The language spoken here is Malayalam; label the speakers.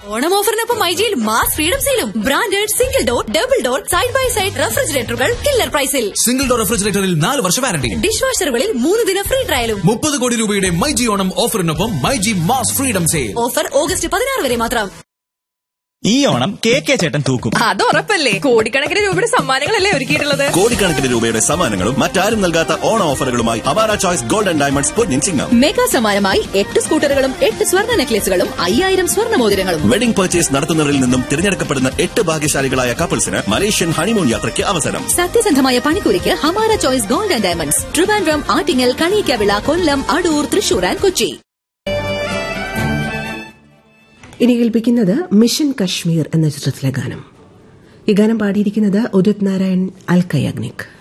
Speaker 1: ഓണം ഓഫറിനൊപ്പം മൈജിയിൽ മാസ് ഫ്രീഡം സെയിലും branded single door double door side by side റെഫ്രിജറേറ്ററുകൾ കില്ലർ പ്രൈസിൽ
Speaker 2: സിംഗിൾ ഡോർ റെഫ്രിജറേറ്ററിൽ നാല് വർഷ വാറണ്ടി
Speaker 1: ഡിഷ് വാഷറുകളിൽ മൂന്ന് ദിന ഫ്രീ ട്രയലും
Speaker 2: മുപ്പത് കോടി രൂപയുടെ മൈജി ഓണം ഓഫറിനൊപ്പം myG mass freedom sale
Speaker 1: offer August പതിനാറ് വരെ മാത്രം
Speaker 3: ഈ ഓണം കെ കെ ചേട്ടൻ തൂക്കും
Speaker 4: അത് ഉറപ്പല്ലേ കോടിക്കണക്കിന് രൂപയുടെ സമ്മാനങ്ങളല്ലേ ഒരുക്കിയിട്ടുള്ളത്
Speaker 5: കോടിക്കണക്കിന് രൂപയുടെ സമ്മാനങ്ങളും മറ്റാരും നൽകാത്ത ഓണ ഓഫറുകളുമായി അവാര ചോയ്സ് ഗോൾഡൻ ഡയമണ്ട്സ് പൊന്നിൻ ചിങ്ങം
Speaker 4: മെഗാ സമ്മാനമായി എട്ട് സ്കൂട്ടറുകളും എട്ട് സ്വർണ്ണ നെക്ലേസുകളും അയ്യായിരം സ്വർണ്ണ മോതിരങ്ങളും
Speaker 5: വെഡിംഗ് പർച്ചേസ് നടത്തുന്നവരിൽ നിന്നും തിരഞ്ഞെടുക്കപ്പെടുന്ന എട്ട് ഭാഗ്യശാലികളായ കപ്പിൾസിന് മലേഷ്യൻ ഹണിമൂൺ യാത്രയ്ക്ക് അവസരം
Speaker 4: സത്യസന്ധമായ പണിക്കൂലിക്ക് Hamara choice gold and diamonds Trivandrum Attingal Kaniyikkavila Kollam Adoor Thrissur and Kochi
Speaker 6: ഇനി കേൾപ്പിക്കുന്നത് മിഷൻ കശ്മീർ എന്ന ചിത്രത്തിലെ ഗാനം ഈ ഗാനം പാടിയിരിക്കുന്നത് ഉദിത് നാരായൺ അൽക്കയഗ്നിക്